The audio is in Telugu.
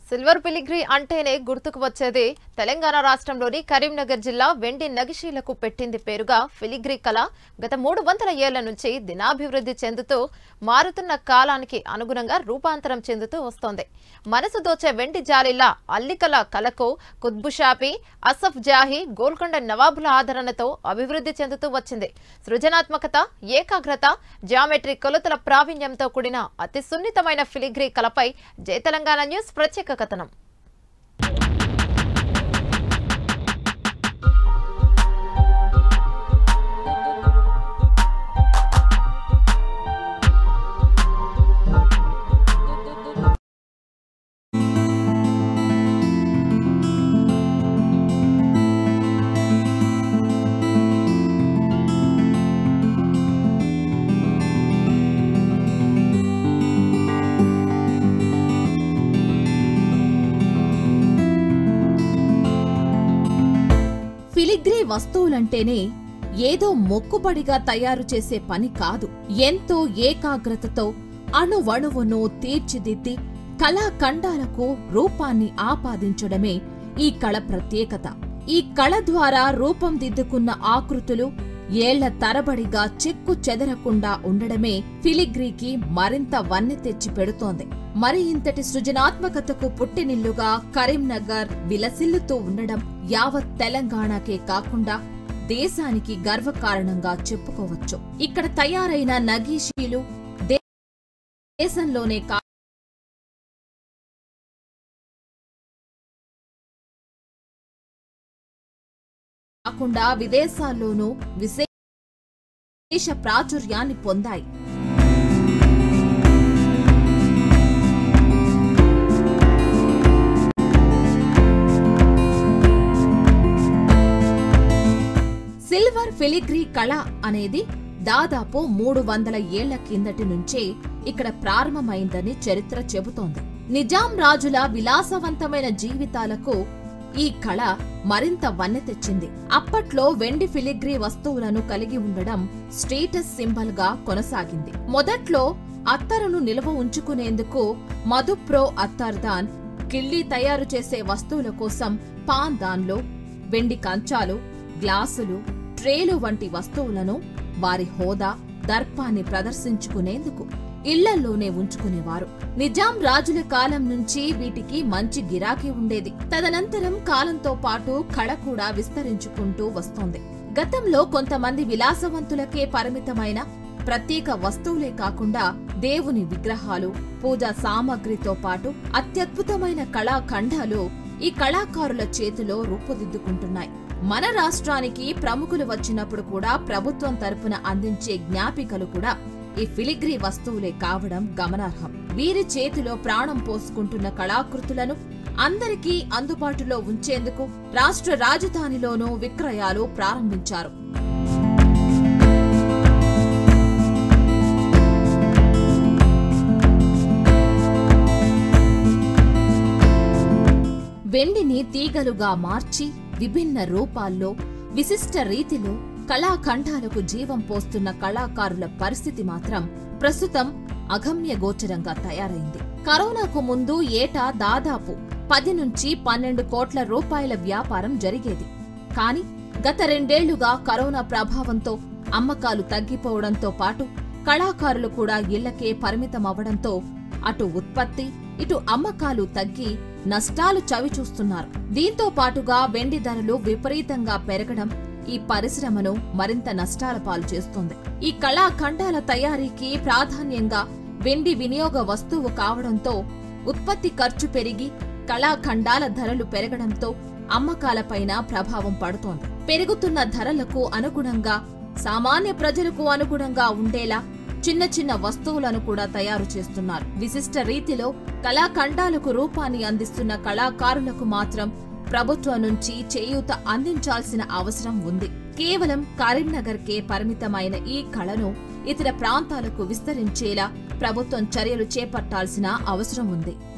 సిల్వర్ పిలిగ్రీ అంటేనే గుర్తుకు వచ్చేది తెలంగాణ రాష్ట్రంలోని కరీంనగర్ జిల్లా వెండి నగిషీలకు పెట్టింది పేరుగా ఫిలిగ్రీ కళ గత మూడు వందల ఏళ్ల నుంచి దినాభివృద్ధి చెందుతూ మారుతున్న కాలానికి అనుగుణంగా రూపాంతరం చెందుతూ వస్తోంది మనసు దోచే వెండి జాలిలా అల్లికల కళకు కుత్బుషాపి అసఫ్ జాహీ గోల్కొండ నవాబుల ఆదరణతో అభివృద్ధి చెందుతూ వచ్చింది సృజనాత్మకత ఏకాగ్రత జామెట్రీ కొలతల ప్రావీణ్యంతో కూడిన అతి సున్నితమైన ఫిలిగ్రీ కళపై జయ తెలంగాణ న్యూస్ ప్రత్యేక కథనం ఫిలిగ్రీ వస్తువులంటేనే ఏదో మొక్కుబడిగా తయారు చేసే పని కాదు ఎంతో ఏకాగ్రతతో అణువణువును తీర్చిదిద్ది కళాఖండాలకు రూపాన్ని ఆపాదించడమే ఈ కళ ప్రత్యేకత ఈ కళ ద్వారా రూపం దిద్దుకున్న ఆకృతులు ఏళ్ల తరబడిగా చెక్కు చెదరకుండా ఉండడమే ఫిలిగ్రీకి మరింత వన్నె తెచ్చి పెడుతోంది మరి ఇంతటి సృజనాత్మకతకు పుట్టినిల్లుగా కరీంనగర్ విలసిల్లుతూ ఉండడం యావత్ తెలంగాణకే కాకుండా దేశానికి గర్వకారణంగా చెప్పుకోవచ్చు ఇక్కడ తయారైన నగీషీలు దే- దేశంలోనే కా కాకుండా విదేశాల్లోనూ విశేష ప్రాచుర్యాన్ని పొందాయి సిల్వర్ ఫిలిగ్రీ కళ అనేది దాదాపు మూడు వందల ఏళ్ల కిందటి నుంచే ఇక్కడ ప్రారంభమైందని చరిత్ర చెబుతోంది నిజాం రాజుల విలాసవంతమైన జీవితాలకు ఈ కళ మరింత వన్నె తెచ్చింది అప్పట్లో వెండి ఫిలిగ్రీ వస్తువులను కలిగి ఉండడం స్టేటస్ సింబల్ గా కొనసాగింది మొదట్లో అత్తరును నిల్వ ఉంచుకునేందుకు మధుప్రో అత్తర్దాన్ కిళ్ళీ తయారు చేసే వస్తువుల కోసం పాన్ దాన్లో వెండి కంచాలు గ్లాసులు ట్రేలు వంటి వస్తువులను వారి హోదా దర్పాన్ని ప్రదర్శించుకునేందుకు ఇళ్లల్లోనే ఉంచుకునేవారు నిజాం రాజుల కాలం నుంచి వీటికి మంచి గిరాకీ ఉండేది తదనంతరం కాలంతో పాటు కళ కూడా విస్తరించుకుంటూ వస్తోంది గతంలో కొంతమంది విలాసవంతులకే పరిమితమైన ప్రత్యేక వస్తువులే కాకుండా దేవుని విగ్రహాలు పూజా సామాగ్రితో పాటు అత్యద్భుతమైన కళాఖండాలు ఈ కళాకారుల చేతిలో రూపుదిద్దుకుంటున్నాయి మన రాష్ట్రానికి ప్రముఖులు వచ్చినప్పుడు కూడా ప్రభుత్వం తరపున అందించే జ్ఞాపికలు కూడా ఈ ఫిలిగ్రీ వస్తువులే కావడం గమనార్హం వీరి చేతిలో ప్రాణం పోసుకుంటున్న కళాకృతులను అందరికీ అందుబాటులో ఉంచేందుకు రాష్ట్ర రాజధానిలోనూ విక్రయాలు ప్రారంభించారు వెండిని తీగలుగా మార్చి విభిన్న రూపాల్లో విశిష్ట రీతిలో కళాఖండాలకు జీవం పోస్తున్న కళాకారుల పరిస్థితి మాత్రం ప్రస్తుతం అగమ్య గోచరంగా తయారైంది కరోనాకు ముందు ఏటా దాదాపు పది నుంచి పన్నెండు కోట్ల రూపాయల వ్యాపారం జరిగేది కాని గత రెండేళ్లుగా కరోనా ప్రభావంతో అమ్మకాలు తగ్గిపోవడంతో పాటు కళాకారులు కూడా ఇళ్లకే పరిమితమవ్వడంతో అటు ఉత్పత్తి ఇటు అమ్మకాలు తగ్గి నష్టాలు చవిచూస్తున్నారు దీంతో పాటుగా వెండి ధరలు విపరీతంగా పెరగడం ఈ పరిశ్రమను మరింత నష్టాల పాలు చేస్తుంది ఈ కళాఖండాల తయారీకి ప్రాధాన్యంగా వెండి వినియోగ వస్తువు కావడంతో ఉత్పత్తి ఖర్చు పెరిగి కళాఖండాల ధరలు పెరగడంతో అమ్మకాలపైన ప్రభావం పడుతోంది పెరుగుతున్న ధరలకు అనుగుణంగా సామాన్య ప్రజలకు అనుగుణంగా ఉండేలా చిన్న చిన్న వస్తువులను కూడా తయారు చేస్తున్నారు విశిష్ట రీతిలో కళాఖండాలకు రూపాన్ని అందిస్తున్న కళాకారులకు మాత్రం ప్రభుత్వం నుంచి చేయూత అందించాల్సిన అవసరం ఉంది కేవలం కరీంనగర్కే పరిమితమైన ఈ కళను ఇతర ప్రాంతాలకు విస్తరించేలా ప్రభుత్వం చర్యలు చేపట్టాల్సిన అవసరం ఉంది